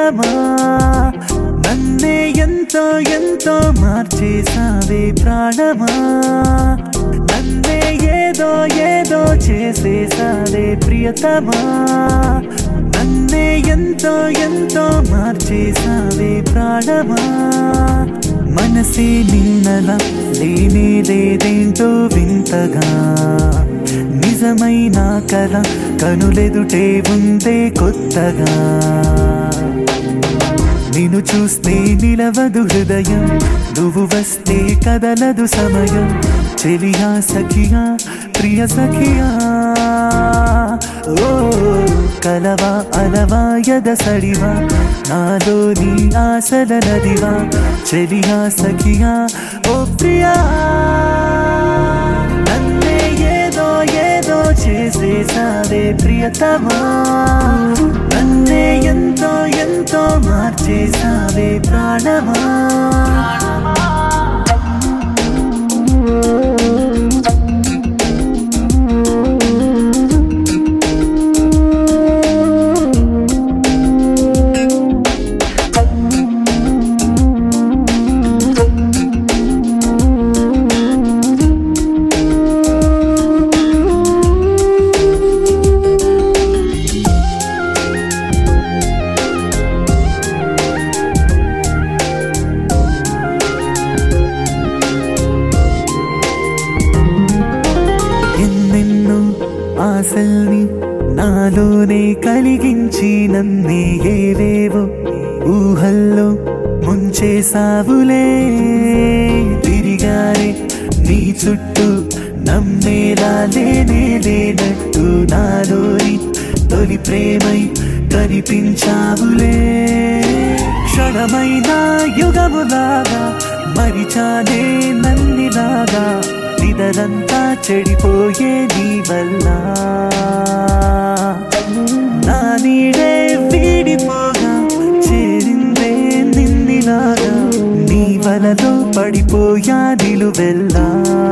ప్రియతమా నన్నే ఎంతో ఎంతో మార్చేసావే ప్రాణమా నన్నే ఏదో ఏదో చేసేసావే ప్రియతమా నన్నే ఎంతో ఎంతో మార్చేసావే ప్రాణమా మనసే నిన్నలా లేనే లేదేంటో వింతగా నిజమైన కల కనులెదుటే ఉందే కొత్తగా నిన్ను చూస్తే నిలవదు హృదయం నువ్వు వస్తే కదలదు సమయం చెలియా సఖియా ప్రియ సఖియా ఓ కలవా అలవా యద సడివా నాలో నీ ఆశల నదివా చెలియా సఖియా ఓ ప్రియా నన్నే ఏదో ఏదో చేసేసావే ప్రియతమా నన్నే ఎంతో ఎంతో మార్చేసావే ప్రాణమా ఎన్నెన్నో ఆశల్ని నాలోనే కలిగించి నన్నే ఏవేవో ఊహల్లో ముంచేసావులే తిరిగారే నీ చుట్టూ నమ్మేలా లేనే లేనట్టు నాలోని తొలి ప్రేమై కనిపించావులే క్షణమైన యుగములాగా మరిచానే నన్నిలాగా నిదలంతా చెడిపోయే నీ వల్ల నా నీడే వీడిపోగా చేరిందే నిన్నిలాగా నీ వలలో పడిపోయా నిలువెల్లా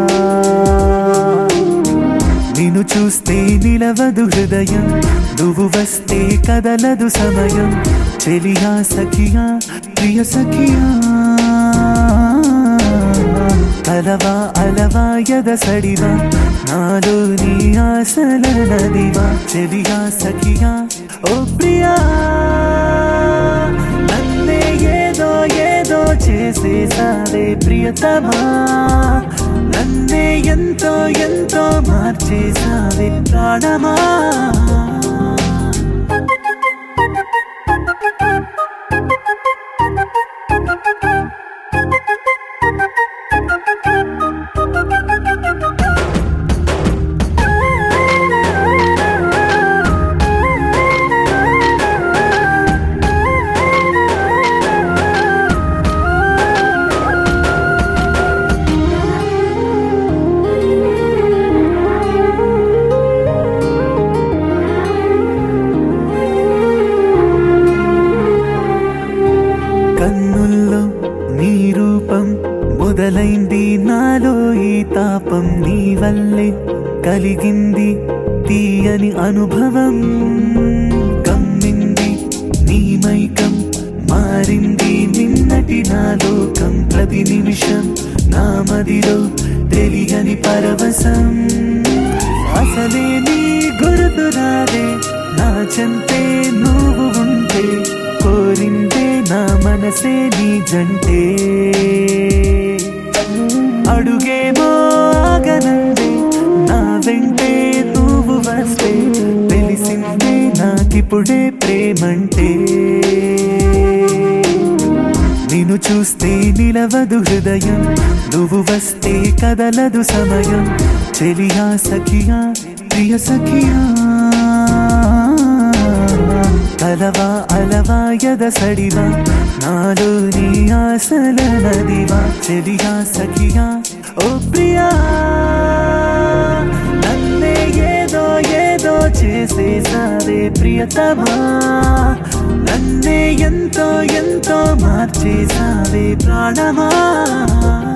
నిన్ను చూస్తే నిలవదు హృదయం నువ్వు వస్తే కదలదు సమయం చెలియా సఖియా ప్రియ సఖియా అలవా అలవా యద సడివా నాలో నీ ఆశల నదివా చెలియా సఖియా ఓ ప్రియా నన్నే ఏదో ఏదో చేసేసావే ప్రియతమా నన్నే ఎంతో ఎంతో మార్చేసావే ప్రాణమా కన్నుల్లో నీ రూపం మొదలైంది నాలో ఈ తాపం నీ వల్లే కలిగింది తీయని అనుభవం కమ్మింది నీ మైకం మారింది నిన్నటి నా లోకం ప్రతి నిమిషం నా మదిలో తెలియని పరవశం అసలే నీ గుర్తు రాదే నా చెంతే నువ్వు ఉంటే కోరిందే నా మనసే నీ జంటే అడుగేమో ఆగనందే నా వెంటే నువ్వు వస్తే తెలిసిందే నాకిప్పుడే ప్రేమంటే నిన్ను చూస్తే నిలవదు హృదయం నువ్వు వస్తే కదలదు సమయం చెలియా సఖియా ప్రియ సఖియా కలవా అలవా యద సడివా నాలో నీ ఆశల నదివా చెలియా సఖియా ఓ ప్రియా నన్నే ఏదో ఏదో చేసేసావే ప్రియతమా నన్నే ఎంతో ఎంతో మార్చేసావే ప్రాణమా